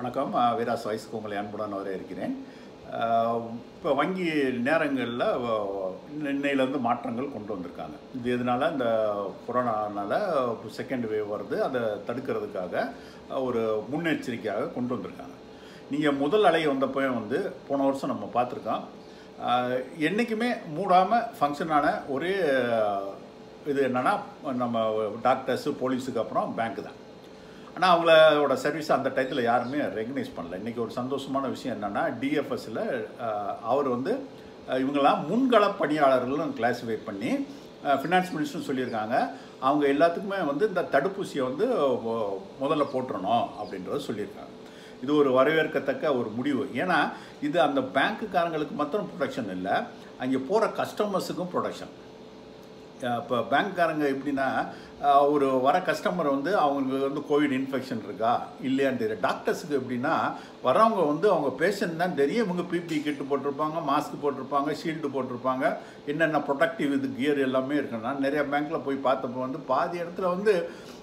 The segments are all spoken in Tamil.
வணக்கம் அஹ், வீராஸ் வாய்ஸ்க்கு உங்களை அன்புடன் வர இருக்கிறேன் இப்போ வங்கி நேரங்களில் இன்னையிலேருந்து மாற்றங்கள் கொண்டு வந்திருக்காங்க இது எதனால இந்த கொரோனானால செகண்ட் வேவ் வருது அதை தடுக்கிறதுக்காக அஹ், ஒரு முன்னெச்சரிக்கையாக கொண்டு வந்திருக்காங்க நீங்கள் முதல் அலை வந்தப்போ வந்து போன வருஷம் நம்ம பார்த்துருக்கோம் அஹ், என்றைக்குமே மூடாமல் ஃபங்க்ஷனான ஒரே அஹ், இது என்னென்னா நம்ம டாக்டர்ஸு போலீஸுக்கு அப்புறம் பேங்க் தான் ஆனால் அவங்களோட சர்வீஸ் அந்த டயத்தில் யாருமே ரெகனைஸ் பண்ணல இன்றைக்கி ஒரு சந்தோஷமான விஷயம் என்னென்னா டிஎஃப்எஸில் அவர் வந்து அஹ், இவங்கெல்லாம் முன்கள பணியாளர்களும் கிளாஸிஃபை பண்ணி ஃபினான்ஸ் மினிஸ்டரும் சொல்லியிருக்காங்க அவங்க எல்லாத்துக்குமே வந்து இந்த தடுப்பூசியை வந்து மொ- முதல்ல போட்டுறணும் அப்படின்றத சொல்லியிருக்காங்க இது ஒரு வரவேற்கத்தக்க ஒரு முடிவு ஏன்னா இது அந்த பேங்க்குக்காரங்களுக்கு மாத்திரம் ப்ரொடக்ஷன் இல்லை அங்கே போகிற கஸ்டமர்ஸுக்கும் ப்ரொடக்ஷன் இப்போ பேங்க்காரங்க எப்படின்னா அஹ், ஒரு வர கஸ்டமர் வந்து அவங்களுக்கு வந்து கோவிட் இன்ஃபெக்ஷன் இருக்கா இல்லையான்னு தெரியும் டாக்டர்ஸுக்கு எப்படின்னா வரவங்க வந்து அவங்க பேஷண்ட் தான் தெரியும் இவங்க பிபி கிட்டு போட்டிருப்பாங்க மாஸ்க் போட்டிருப்பாங்க ஷீல்டு போட்டிருப்பாங்க என்னென்ன ப்ரொடக்டிவ் இது கியர் எல்லாமே இருக்குன்னா நிறைய பேங்க்கில் போய் பார்த்தப்போ வந்து பாதி இடத்துல வந்து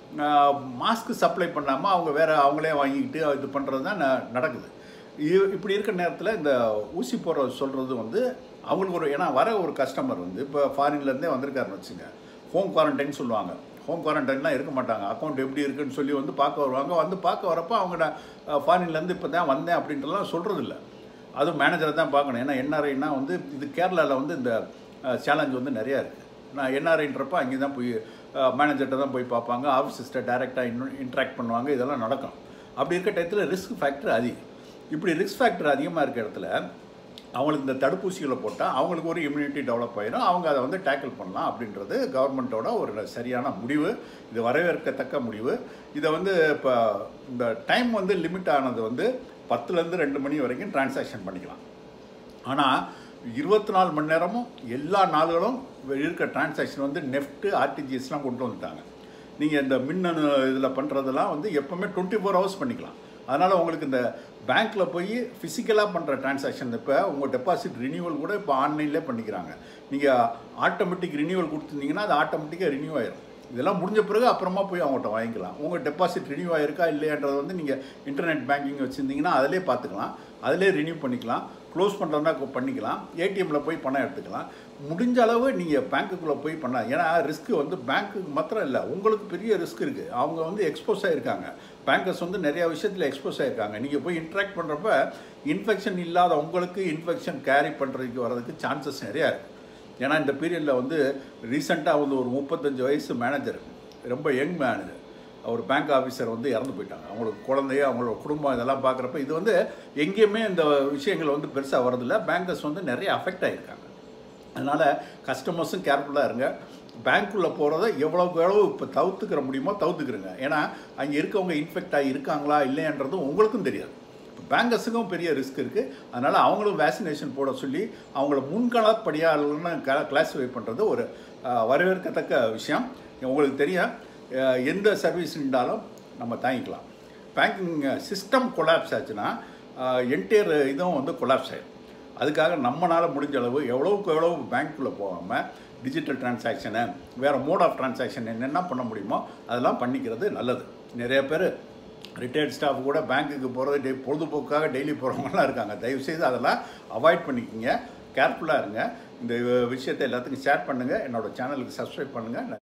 மாஸ்க் சப்ளை பண்ணாமல் அவங்க வேறு அவங்களே வாங்கிக்கிட்டு இது பண்ணுறது தான் ந- நடக்குது இ- இப்படி இருக்கிற நேரத்தில் இந்த ஊசி போடுற சொல்கிறது வந்து அவங்களுக்கு ஒரு ஏன்னா வர ஒரு கஸ்டமர் வந்து இப்போ ஃபாரின்லேருந்தே வந்திருக்காருன்னு வச்சுங்க ஹோம் குவாரண்டைன் சொல்லுவாங்க ஹோம் குவாரண்டைன்லாம் இருக்க மாட்டாங்க அக்கௌண்ட் எப்படி இருக்குன்னு சொல்லி வந்து பார்க்க வருவாங்க வந்து பார்க்க வரப்போ அவங்க நான் ஃபாரின்லேருந்து இப்போ தான் வந்தேன் அப்படின்றலாம் சொல்கிறது இல்லை அதுவும் மேனேஜரை தான் பார்க்கணும் ஏன்னா என்ஆர்ஐனா வந்து இது கேரளாவில் வந்து இந்த சேலஞ்ச் வந்து நிறையா இருக்குது நான் என்ஆர்ஐன்றப்ப அங்கே தான் போய் மேனேஜர்கிட்ட தான் போய் பார்ப்பாங்க ஆஃபீஸர்கிட்ட டைரெக்டாக இன்னும் இன்ட்ராக்ட் பண்ணுவாங்க இதெல்லாம் நடக்கும் அப்படி இருக்க டயத்தில் ரிஸ்க் ஃபேக்டர் அதிகம் இப்படி ரிஸ்க் ஃபேக்டர் அதிகமாக இருக்க இடத்துல அவங்களுக்கு இந்த தடுப்பூசிகளை போட்டால் அவங்களுக்கு ஒரு இம்யூனிட்டி டெவலப் ஆயிரும் அவங்க அதை வந்து டேக்கிள் பண்ணலாம் அப்படின்றது கவர்மெண்ட்டோட ஒரு சரியான முடிவு இது வரவேற்கத்தக்க முடிவு இதை வந்து இப்போ இந்த டைம் வந்து லிமிட் ஆனது வந்து பத்துலேருந்து ரெண்டு மணி வரைக்கும் டிரான்சாக்ஷன் பண்ணிக்கலாம் ஆனால் இருபத்தி நாலு மணி நேரமும் எல்லா நாள்களும் இருக்க டிரான்சாக்ஷன் வந்து நெஃப்ட்டு ஆர்டிஜிஎஸ்லாம் கொண்டு வந்துட்டாங்க நீங்கள் இந்த மின்னணு இதில் பண்ணுறதெல்லாம் வந்து எப்போவுமே டுவெண்ட்டி ஃபோர் ஹவர்ஸ் பண்ணிக்கலாம் அதனால் உங்களுக்கு இந்த பேங்க்கில் போய் ஃபிசிக்கலாக பண்ணுற டிரான்சாக்ஷன் இப்போ உங்கள் டெபாசிட் ரினியூவல் கூட இப்போ ஆன்லைன்லேயே பண்ணிக்கிறாங்க நீங்கள் ஆட்டோமேட்டிக் ரினியூவல் கொடுத்துருந்தீங்கன்னா அது ஆட்டோமேட்டிக்காக ரினியூ ஆயிரும் இதெல்லாம் முடிஞ்ச பிறகு அப்புறமா போய் அவங்கள்ட்ட வாங்கிக்கலாம் உங்கள் டெபாசிட் ரினியூ ஆயிருக்கா இல்லையான்றதை வந்து நீங்கள் இன்டர்நெட் பேங்கிங் வச்சுருந்தீங்கன்னா அதிலே பார்த்துக்கலாம் அதிலே ரினியூ பண்ணிக்கலாம் க்ளோஸ் பண்ணுறதுனா பண்ணிக்கலாம் ஏடிஎம்மில் போய் பணம் எடுத்துக்கலாம் முடிஞ்ச அளவு நீங்கள் பேங்க்குள்ளே போய் பண்ணலாம் ஏன்னா ரிஸ்க் வந்து பேங்க்குக்கு மாத்திரம் இல்லை உங்களுக்கு பெரிய ரிஸ்க் இருக்குது அவங்க வந்து எக்ஸ்போஸ் ஆகிருக்காங்க பேங்கர்ஸ் வந்து நிறைய விஷயத்தில் எக்ஸ்போஸ் ஆகிருக்காங்க நீங்கள் போய் இன்ட்ராக்ட் பண்ணுறப்ப இன்ஃபெக்ஷன் இல்லாத உங்களுக்கு இன்ஃபெக்ஷன் கேரி பண்ணுறதுக்கு வர்றதுக்கு சான்சஸ் நிறையா இருக்குது ஏன்னா இந்த பீரியடில் வந்து ரீசெண்டாக வந்து ஒரு முப்பத்தஞ்சு வயசு மேனேஜர் ரொம்ப யங் மேனேஜர் ஒரு பேங்க் ஆஃபீஸர் வந்து இறந்து போயிட்டாங்க அவங்களுக்கு குழந்தைய அவங்களோட குடும்பம் இதெல்லாம் பார்க்குறப்ப இது வந்து எங்கேயுமே இந்த விஷயங்கள் வந்து பெருசாக வரதில்ல பேங்கர்ஸ் வந்து நிறைய அஃபெக்ட் ஆகியிருக்காங்க அதனால் கஸ்டமர்ஸும் கேர்ஃபுல்லாக இருங்க பேங்க்குள்ளே போகிறத எவ்வளோக்கு எவ்வளோ இப்போ தவிர்த்துக்கிற முடியுமோ தவிர்த்துக்கிறங்க ஏன்னா அங்கே இருக்கவங்க இன்ஃபெக்ட் ஆகி இருக்காங்களா இல்லையன்றதும் உங்களுக்கும் தெரியாது இப்போ பேங்கர்ஸுக்கும் பெரிய ரிஸ்க் இருக்குது அதனால் அவங்களும் வேக்சினேஷன் போட சொல்லி அவங்கள முன்கள படியாளர்கள்னு க கிளாஸிஃபை பண்ணுறது ஒரு அஹ், வரவேற்கத்தக்க விஷயம் உங்களுக்கு தெரியும் அஹ், எந்த சர்வீஸ் இருந்தாலும் நம்ம தாங்கிக்கலாம் பேங்கிங் சிஸ்டம் கொலாப்ஸ் ஆச்சுன்னா என்டையர் இதுவும் வந்து கொலாப்ஸ் ஆயிடும் அதுக்காக நம்மளால் முடிஞ்ச அளவு எவ்வளவுக்கு எவ்வளவு பேங்க்குள்ளே போகாமல் டிஜிட்டல் டிரான்சாக்ஷனை வேறு மோட் ஆஃப் டிரான்சாக்ஷன் என்னென்ன பண்ண முடியுமோ அதெல்லாம் பண்ணிக்கிறது நல்லது நிறைய பேர் ரிட்டையர்ட் ஸ்டாஃப் கூட பேங்க்குக்கு போகிறது டெய் பொழுதுபோக்காக டெய்லி போகிறவங்களாம் இருக்காங்க தயவுசெய்து அதெல்லாம் அவாய்ட் பண்ணிக்கோங்க கேர்ஃபுல்லாக இருங்க இந்த விஷயத்தை எல்லாத்துக்கும் ஷேர் பண்ணுங்கள் என்னோட சேனலுக்கு சப்ஸ்கிரைப் பண்ணுங்கள்